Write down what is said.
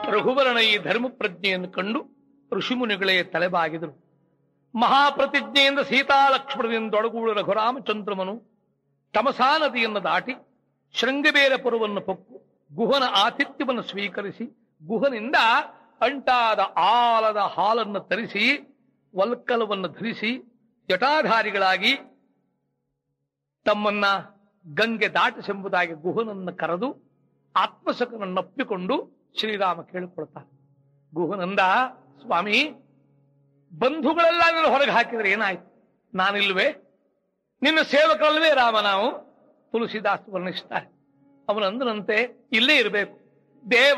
ರಘುವರನ ಈ ಧರ್ಮ ಪ್ರಜ್ಞೆಯನ್ನು ಕಂಡು ಋಷಿಮುನಿಗಳೇ ತಲೆಬಾಗಿದರು ಮಹಾಪ್ರತಿಜ್ಞೆಯಿಂದ ಸೀತಾಲಕ್ಷ್ಮಣದಿಂದೊಡಗೂಡು ರಘುರಾಮಚಂದ್ರಮನು ತಮಸಾ ನದಿಯನ್ನು ದಾಟಿ ಶೃಂಗಬೇರ ಪುರವನ್ನು ಪೊಕ್ಕು ಗುಹನ ಆತಿಥ್ಯವನ್ನು ಸ್ವೀಕರಿಸಿ ಗುಹನಿಂದ ಅಂಟಾದ ಆಲದ ಹಾಲನ್ನು ತರಿಸಿ ವಲ್ಕಲವನ್ನು ಧರಿಸಿ ಜಟಾಧಾರಿಗಳಾಗಿ ತಮ್ಮನ್ನ ಗಂಗೆ ದಾಟಿಸೆಂಬುದಾಗಿ ಗುಹನನ್ನು ಕರೆದು ಆತ್ಮಸಕನನ್ನಪ್ಪಿಕೊಂಡು ಶ್ರೀರಾಮ ಕೇಳಿಕೊಳ್ತಾನೆ ಗುಹನಂದ ಸ್ವಾಮಿ ಬಂಧುಗಳೆಲ್ಲ ನನ್ನ ಹೊರಗೆ ಹಾಕಿದ್ರೆ ಏನಾಯ್ತು ನಾನಿಲ್ವೇ ನಿನ್ನ ಸೇವಕರಲ್ವೇ ರಾಮ ನಾವು ತುಳಸಿದಾಸ್ ವರ್ಣಿಸ್ತಾರೆ ಅವನಂದರಂತೆ ಇಲ್ಲೇ ಇರಬೇಕು ದೇವ